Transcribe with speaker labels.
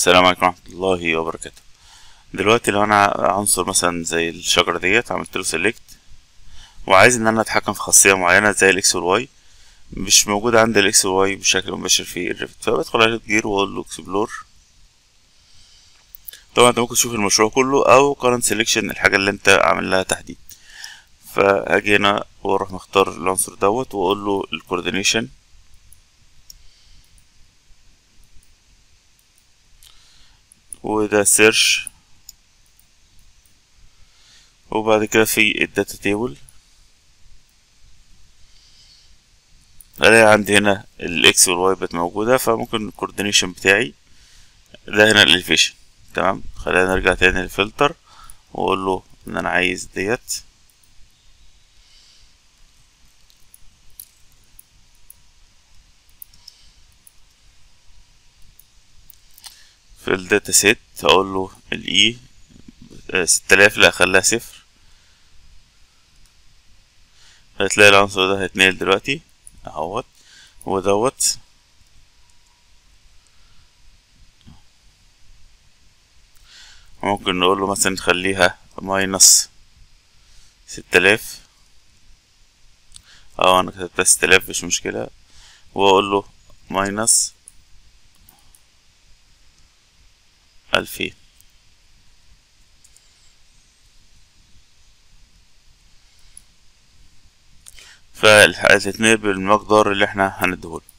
Speaker 1: السلام عليكم ورحمة الله وبركاته دلوقتي لو انا عنصر مثلا زي الشجرة ديت عملت له سيلكت وعايز ان انا اتحكم في خاصية معينة زي الاكس والواي مش موجودة عند الاكس والواي بشكل مباشر في الريفت فبدخل على جير واقول له اكسبلور طبعا انت ممكن تشوف المشروع كله او current selection الحاجة اللي انت عامل لها تحديد فهاجي هنا واروح مختار العنصر دوت واقول له الكوردينيشن وده سيرش وبعد كده في الداتا تيبل الاقي عندي هنا الاكس والواي بقت موجودة فممكن الكوردينيشن بتاعي ده هنا الاليفيشن تمام خلينا نرجع تاني للفلتر واقول له ان انا عايز ديت في الداتا سيت اقول له الاي ستة آلاف لا اخليها صفر هتلاقي العنصر ده هيتنقل دلوقتي اهوت ودوت ممكن نقول له مثلا نخليها ماينس ستة آلاف اه انا كتبتها ستة آلاف مش مشكلة واقول له ماينس ألفين فهتتنقل بالمقدار اللي احنا هنديهوله